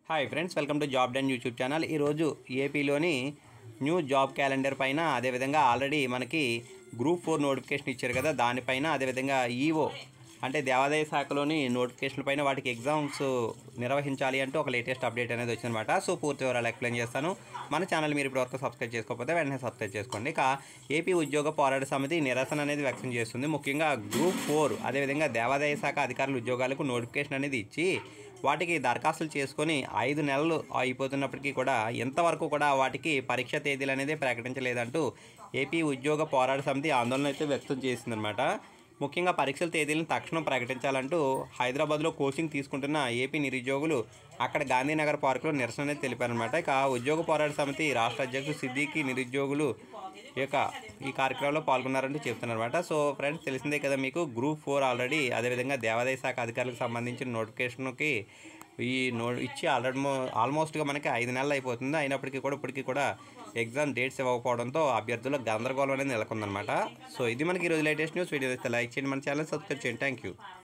hi friends welcome to job done YouTube channel ఈరోజు ఏపీలోని new job calendar పైన అదేవిధంగా ఆల్రెడీ మనకి గ్రూప్ ఫోర్ నోటిఫికేషన్ ఇచ్చారు కదా దానిపైన అదేవిధంగా ఈఓ అంటే దేవాదాయ శాఖలోని నోటిఫికేషన్ పైన వాటికి ఎగ్జామ్స్ నిర్వహించాలి అంటూ ఒక లేటెస్ట్ అప్డేట్ అనేది వచ్చిందన్నమాట సో పూర్తి వివరాలు ఎక్స్ప్లెయిన్ చేస్తాను మన ఛానల్ మీరు ఇప్పటివరకు సబ్స్క్రైబ్ చేసుకోకపోతే వెంటనే సబ్స్క్రైబ్ చేసుకోండి ఇక ఏపీ ఉద్యోగ పోరాట సమితి నిరసన అనేది వ్యక్తం చేస్తుంది ముఖ్యంగా గ్రూప్ ఫోర్ అదేవిధంగా దేవాదాయ శాఖ అధికారుల ఉద్యోగాలకు నోటిఫికేషన్ అనేది ఇచ్చి వాటికి దరఖాస్తులు చేసుకొని ఐదు నెలలు అయిపోతున్నప్పటికీ కూడా ఎంతవరకు కూడా వాటికి పరీక్ష తేదీలు అనేది ప్రకటించలేదంటూ ఏపీ ఉద్యోగ పోరాట సమితి ఆందోళన అయితే వ్యక్తం చేసిందనమాట ముఖ్యంగా పరీక్షల తేదీలను తక్షణం ప్రకటించాలంటూ హైదరాబాద్లో కోచింగ్ తీసుకుంటున్న ఏపీ నిరుద్యోగులు అక్కడ గాంధీనగర్ పార్కులో నిరసన అనేది తెలిపారనమాట ఇక ఉద్యోగ పోరాట సమితి రాష్ట్ర అధ్యక్షుడు సిద్దికి నిరుద్యోగులు ఈ యొక్క ఈ కార్యక్రమంలో పాల్గొన్నారంటూ చెప్తున్నారన్నమాట సో ఫ్రెండ్స్ తెలిసిందే కదా మీకు గ్రూప్ ఫోర్ ఆల్రెడీ అదేవిధంగా దేవాదాయ శాఖ అధికారులకు సంబంధించిన నోటిఫికేషన్కి ఈ నో ఇచ్చి ఆల్రెడీ ఆల్మోస్ట్గా మనకి ఐదు నెలలు అయిపోతుంది అయినప్పటికీ కూడా ఇప్పటికీ కూడా ఎగ్జామ్ డేట్స్ ఇవ్వకపోవడంతో అభ్యర్థుల గందరగోళం అనేది నెలకొందనమాట సో ఇది మనకి ఈరోజు లేటెస్ట్ న్యూస్ వీడియో లైక్ చేయండి మన ఛానల్ సబ్స్క్రైబ్ చేయండి థ్యాంక్ యూ